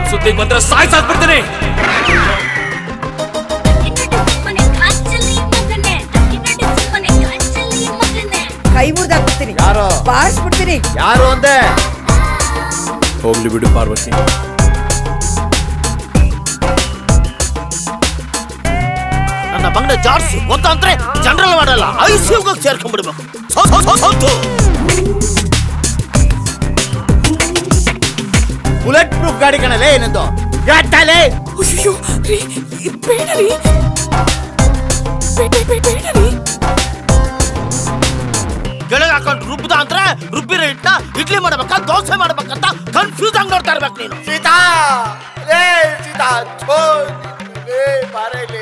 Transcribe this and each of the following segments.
ಸುದ್ದಿಗೆ ಬಂದ್ರೆ ಸಾಯ್ ಸಾಕ್ಬಿಡ್ತೀನಿ ಕೈ ಮುರಿದಾಕ್ಬಿಡ್ತೀನಿ ಯಾರು ಬಾರಿಸ್ಬಿಡ್ತೀನಿ ಯಾರು ಅಂದೆ ಹೋಗ್ಲಿ ಬಿಡು ಪಾರ್ವತಿ ನನ್ನ ಬಂಗಡೆ ಜಾಡ್ಸಿ ಗೊತ್ತಂದ್ರೆ ಜನರಲ್ ಮಾಡಲ್ಲ ಐ ಸಿ ಹೋಗಿ ಸೇರ್ಕೊಂಡ್ಬಿಡ್ಬೇಕು ಸೌ- ಸೌ- ಸೌ- ಸೌತು. ಬುಲೆಟ್ ಪ್ರೂಫ್ ಗಾಡಿ ಕಣಲೇ ಏನಂದು ಯಾಟಲೇ ಅಯ್ಯೋ ರೀ ಬೇಡ ರೀ ಬೇಡ ಬೇಡ ಬೇಡ ರೀ ಕೆಳಗೆ ಹಾಕೊಂಡು ರುಬ್ಬದ ಅಂದ್ರೆ ರುಬ್ಬಿರೋ ಹಿಟ್ಟ ಇಡ್ಲಿ ಮಾಡ್ಬೇಕಾ ದೋಸೆ ಮಾಡ್ಬೇಕಂತ ಕನ್ಫ್ಯೂಸ್ ಆಗಿ ನೋಡ್ತಾ ಇರ್ಬೇಕು ನೀನು ಸೀತಾ ಲೇ ಸೀತಾ ಥೋ ಲೇ ಬಾರೆ ಲೇ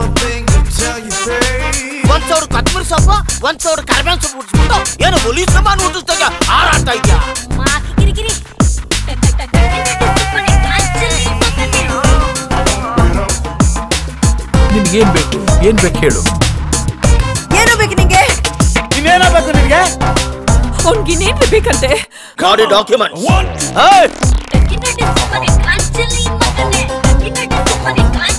ಒಂದ್ ಸಾವಿರ ಕೊತ್ತಂಬರಿ ಸೊಪ್ಪು ಒಂದ್ ಸಾವಿರ ಕರ್ಬೇವಿನ ಸೊಪ್ಪು ಉಡ್ಸ್ಬಿಟ್ಟು ಏನು ಹುಲಿ ಸಮಾನ ಊಟಿಸ್ದಾಗ ಹಾರಾಡ್ತಾ ಇದ್ಯಾ ನಿನ್ಗೇನ್ ಬೇಕು ಏನ್ ಬೇಕು ಹೇಳು ಏನೋ ಬೇಕು ನಿಂಗೆ ಇನ್ನೇನಾಗಬೇಕು ನಿನಗೆ ಅವ್ನ್ಗಿನ್ನೇನ್ ಬೇಕಂತೆ ಗಾಡಿ ಡಾಕ್ಯುಮೆಂಟ್ Hey!